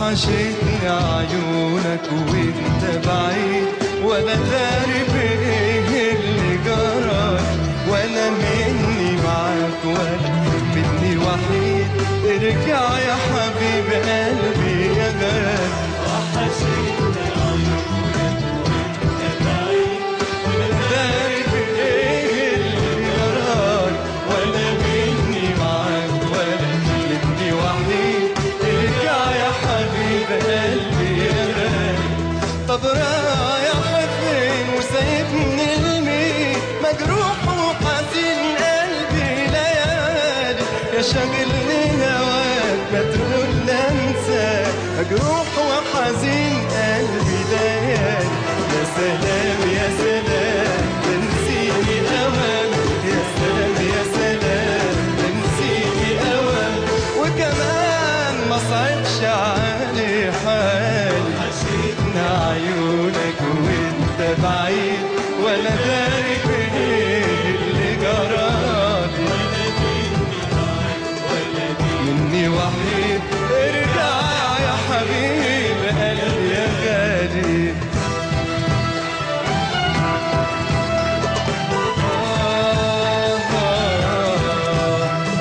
وحشتني عيونك وانت بعيد ولا داري بايه اللي جرى ولا مني معاك ولا مني وحيد ارجع يا حبيب قلبي يا غالي وحشتنا عيونك وانت بعيد داري بايه اللي جرى ولا مني معاك ولا مني وحيد ارجع يا حبيب قلبي يا غالي طب رايح فين وسايبني لمين مجروح وحزين قلبي ليالي يا شاغلني هواك ما تقول انساك مجروح وحزين قلبي ليالي يا سلام يا سلام تنسيني اوام يا سلام يا سلام تنسيني اوام وكمان ما صعبش علي حالي وحشتنا عيونك وانت بعيد ولا داري بايه اللي جرالي ولا مني معاك ولا مني وحيد ارجع يا حبيب قلبي يا غالي آه آه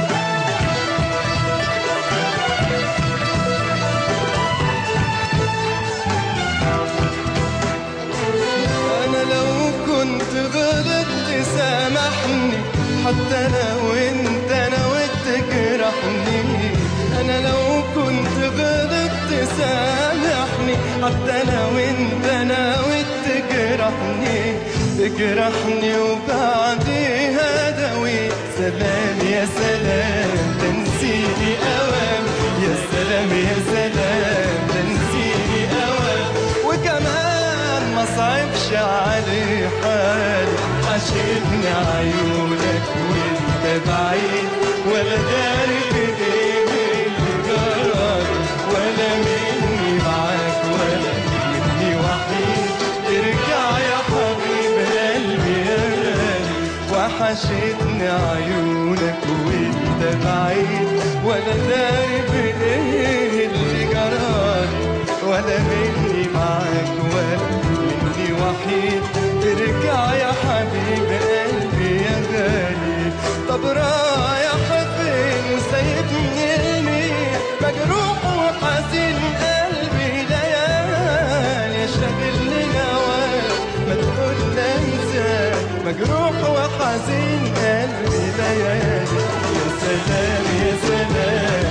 انا لو كنت غلطت سامحني حتى لو انت نويت تجرحني انا لو كنت غلطت سامحني حتى لو انت نويت تجرحني تجرحني وبعديها دويت سلام يا سلام تنسيني اوام يا سلام يا سلام تنسيني اوام وكمان ما صعبش علي حالي عشقني عيونك وانت بعيد ولا داري بايه اللي جرالي ولا مني معاك ولا مني وحيد ارجع يا حبيب قلبي يا غالي وحشتني عيونك وانت بعيد ولا داري بايه اللي جرالي ولا مني معاك ولا مني وحيد ارجع يا حبيب قلبي يا غالي طب رايح فين وسايبني لمين مجروح وحزين قلبي ليالي شاغلني هواك ما تقول انساك مجروح وحزين قلبي ليالي يا سلام يا سلام